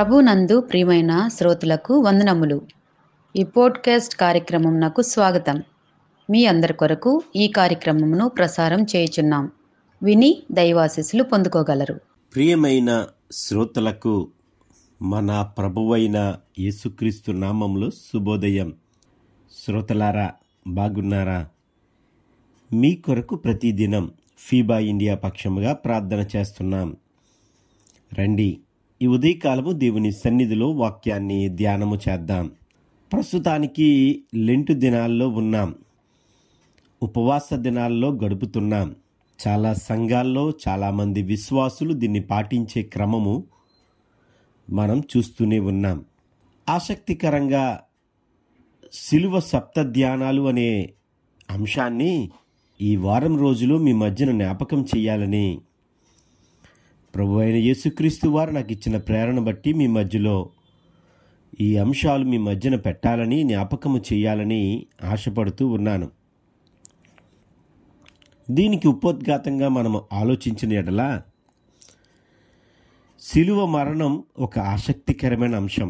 ప్రభునందు ప్రియమైన శ్రోతలకు వందనములు ఈ పోడ్కాస్ట్ కార్యక్రమంనకు స్వాగతం మీ అందరి కొరకు ఈ కార్యక్రమమును ప్రసారం చేయుచున్నాం విని దైవాశీస్సులు పొందుకోగలరు ప్రియమైన శ్రోతలకు మన ప్రభువైన యేసుక్రీస్తు నామంలో శుభోదయం శ్రోతలారా బాగున్నారా మీ కొరకు ప్రతిదినం ఫీబా ఇండియా పక్షముగా ప్రార్థన చేస్తున్నాం రండి ఈ ఉదయకాలము దేవుని సన్నిధిలో వాక్యాన్ని ధ్యానము చేద్దాం ప్రస్తుతానికి లెంటు దినాల్లో ఉన్నాం ఉపవాస దినాల్లో గడుపుతున్నాం చాలా సంఘాల్లో చాలామంది విశ్వాసులు దీన్ని పాటించే క్రమము మనం చూస్తూనే ఉన్నాం ఆసక్తికరంగా సిలువ సప్త ధ్యానాలు అనే అంశాన్ని ఈ వారం రోజులు మీ మధ్యన జ్ఞాపకం చేయాలని ప్రభు అయిన యేసుక్రీస్తు వారు నాకు ఇచ్చిన ప్రేరణ బట్టి మీ మధ్యలో ఈ అంశాలు మీ మధ్యన పెట్టాలని జ్ఞాపకము చేయాలని ఆశపడుతూ ఉన్నాను దీనికి ఉపోద్ఘాతంగా మనం ఆలోచించిన ఎడల శిలువ మరణం ఒక ఆసక్తికరమైన అంశం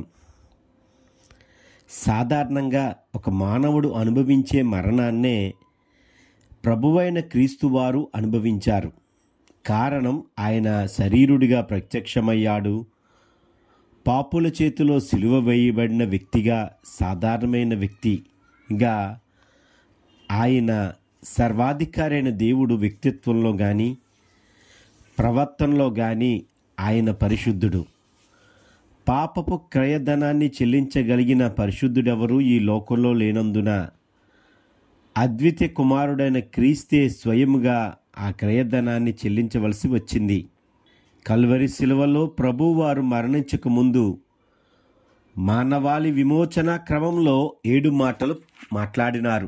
సాధారణంగా ఒక మానవుడు అనుభవించే మరణాన్నే ప్రభువైన క్రీస్తువారు అనుభవించారు కారణం ఆయన శరీరుడిగా ప్రత్యక్షమయ్యాడు పాపుల చేతిలో సిలువ వేయబడిన వ్యక్తిగా సాధారణమైన వ్యక్తిగా ఆయన సర్వాధికారి అయిన దేవుడు వ్యక్తిత్వంలో కానీ ప్రవర్తనలో కానీ ఆయన పరిశుద్ధుడు పాపపు క్రయధనాన్ని చెల్లించగలిగిన పరిశుద్ధుడెవరూ ఈ లోకంలో లేనందున అద్వితీయ కుమారుడైన క్రీస్తే స్వయముగా ఆ క్రయధనాన్ని చెల్లించవలసి వచ్చింది కల్వరి శిలువలో ప్రభువారు మరణించక ముందు మానవాళి విమోచన క్రమంలో ఏడు మాటలు మాట్లాడినారు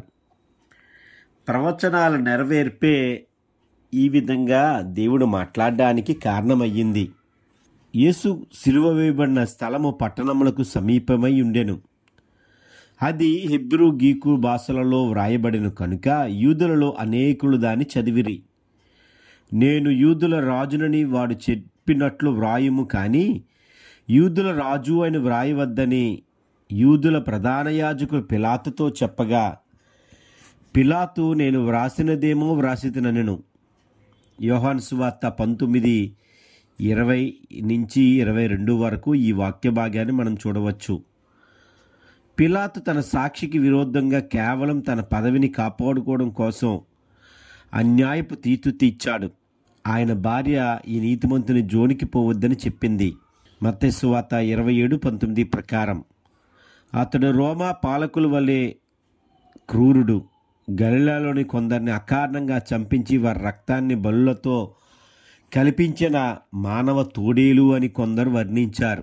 ప్రవచనాల నెరవేర్పే ఈ విధంగా దేవుడు మాట్లాడడానికి కారణమయ్యింది యేసు సిలువ వేయబడిన స్థలము పట్టణములకు సమీపమై ఉండెను అది హెబ్రూ గీకు భాషలలో వ్రాయబడిన కనుక యూదులలో అనేకులు దాన్ని చదివిరి నేను యూదుల రాజునని వాడు చెప్పినట్లు వ్రాయుము కానీ యూదుల రాజు అని వ్రాయవద్దని యూదుల ప్రధాన యాజకులు పిలాతుతో చెప్పగా పిలాతు నేను వ్రాసినదేమో వ్రాసితనను యోహాన్ సువార్త పంతొమ్మిది ఇరవై నుంచి ఇరవై రెండు వరకు ఈ వాక్య భాగాన్ని మనం చూడవచ్చు పిలాతు తన సాక్షికి విరోధంగా కేవలం తన పదవిని కాపాడుకోవడం కోసం అన్యాయపు తీర్పు తీర్చాడు ఆయన భార్య ఈ నీతిమంతుని జోనికి పోవద్దని చెప్పింది మత్తెస్వాత ఇరవై ఏడు పంతొమ్మిది ప్రకారం అతడు రోమా పాలకుల వలె క్రూరుడు గలిలాలోని కొందరిని అకారణంగా చంపించి వారి రక్తాన్ని బలులతో కల్పించిన మానవ తోడేలు అని కొందరు వర్ణించారు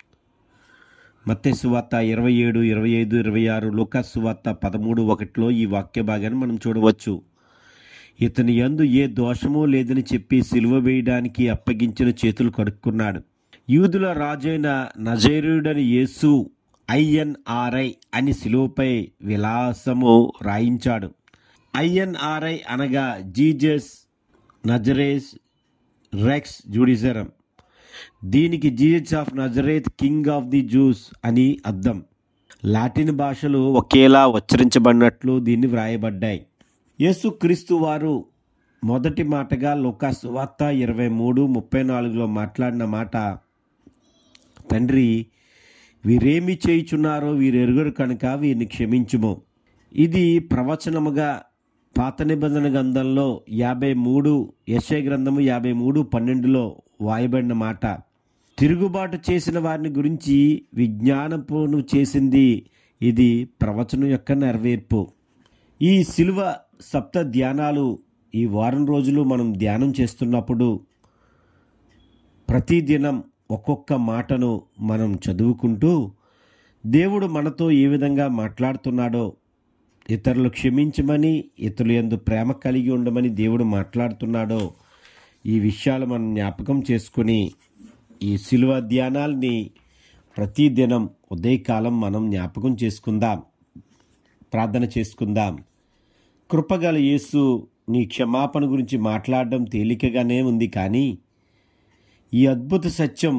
మత్తెసువార్త ఇరవై ఏడు ఇరవై ఐదు ఇరవై ఆరు లోకసువార్త పదమూడు ఒకటిలో ఈ వాక్య భాగాన్ని మనం చూడవచ్చు ఇతని యందు ఏ దోషమూ లేదని చెప్పి సిలువ వేయడానికి అప్పగించిన చేతులు కడుక్కున్నాడు యూదుల రాజైన నజేరుడని యేసు ఐఎన్ఆర్ఐ అని సిలువపై విలాసము రాయించాడు ఐఎన్ఆర్ఐ అనగా జీజస్ నజరేస్ రెక్స్ జూడిజరం దీనికి Jesus of Nazareth king of the Jews అని అర్థం లాటిన్ భాషలు ఒకేలా ఉచ్చరించబడినట్లు దీన్ని వ్రాయబడ్డాయి యేసుక్రీస్తు వారు మొదటి మాటగా లోకాసు వార్త ఇరవై మూడు ముప్పై నాలుగులో మాట్లాడిన మాట తండ్రి వీరేమి చేయుచున్నారో వీరు ఎరుగరు కనుక వీరిని క్షమించుము ఇది ప్రవచనముగా పాత నిబంధన గ్రంథంలో యాభై మూడు యశయ గ్రంథము యాభై మూడు పన్నెండులో వాయబడిన మాట తిరుగుబాటు చేసిన వారిని గురించి విజ్ఞానపును చేసింది ఇది ప్రవచనం యొక్క నెరవేర్పు ఈ శిలువ సప్త ధ్యానాలు ఈ వారం రోజులు మనం ధ్యానం చేస్తున్నప్పుడు ప్రతిదినం ఒక్కొక్క మాటను మనం చదువుకుంటూ దేవుడు మనతో ఏ విధంగా మాట్లాడుతున్నాడో ఇతరులు క్షమించమని ఇతరులు ఎందు ప్రేమ కలిగి ఉండమని దేవుడు మాట్లాడుతున్నాడో ఈ విషయాలు మనం జ్ఞాపకం చేసుకుని ఈ శిలువ ధ్యానాల్ని ప్రతిదినం ఉదయకాలం మనం జ్ఞాపకం చేసుకుందాం ప్రార్థన చేసుకుందాం కృపగల యేసు నీ క్షమాపణ గురించి మాట్లాడడం తేలికగానే ఉంది కానీ ఈ అద్భుత సత్యం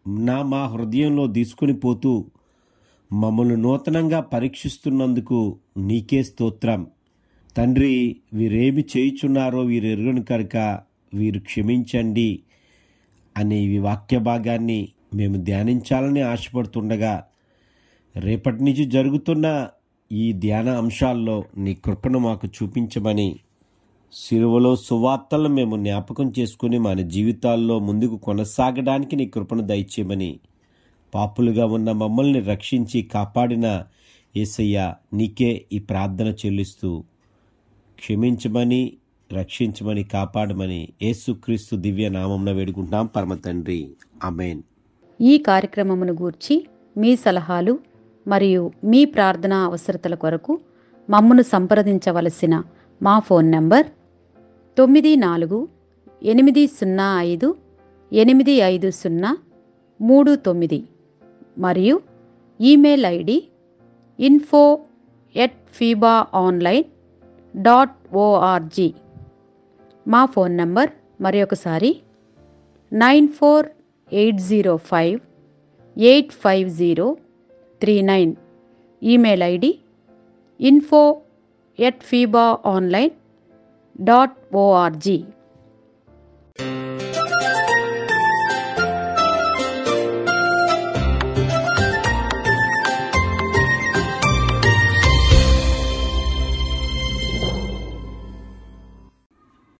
నా మా హృదయంలో తీసుకుని పోతూ మమ్మల్ని నూతనంగా పరీక్షిస్తున్నందుకు నీకే స్తోత్రం తండ్రి వీరేమి చేయుచున్నారో వీరు ఎరుగను కనుక వీరు క్షమించండి అనే ఈ వాక్య భాగాన్ని మేము ధ్యానించాలని ఆశపడుతుండగా రేపటి నుంచి జరుగుతున్న ఈ ధ్యాన అంశాల్లో నీ కృపను మాకు చూపించమని సిలువలో సువార్తలను మేము జ్ఞాపకం చేసుకుని మన జీవితాల్లో ముందుకు కొనసాగడానికి నీ కృపను దయచేయమని పాపులుగా ఉన్న మమ్మల్ని రక్షించి కాపాడిన యేసయ్య నీకే ఈ ప్రార్థన చెల్లిస్తూ క్షమించమని రక్షించమని కాపాడమని యేసుక్రీస్తు దివ్య నామంన వేడుకుంటాం పరమ తండ్రి అమేన్ ఈ కార్యక్రమమును గూర్చి మీ సలహాలు మరియు మీ ప్రార్థనా అవసరతల కొరకు మమ్మను సంప్రదించవలసిన మా ఫోన్ నంబర్ తొమ్మిది నాలుగు ఎనిమిది సున్నా ఐదు ఎనిమిది ఐదు సున్నా మూడు తొమ్మిది మరియు email ID info at Fiba online dot O R G మా ఫోన్ నంబర్ మరి ఒకసారి nine four eight zero five eight five zero three nine email ID info at Fiba online dot ORG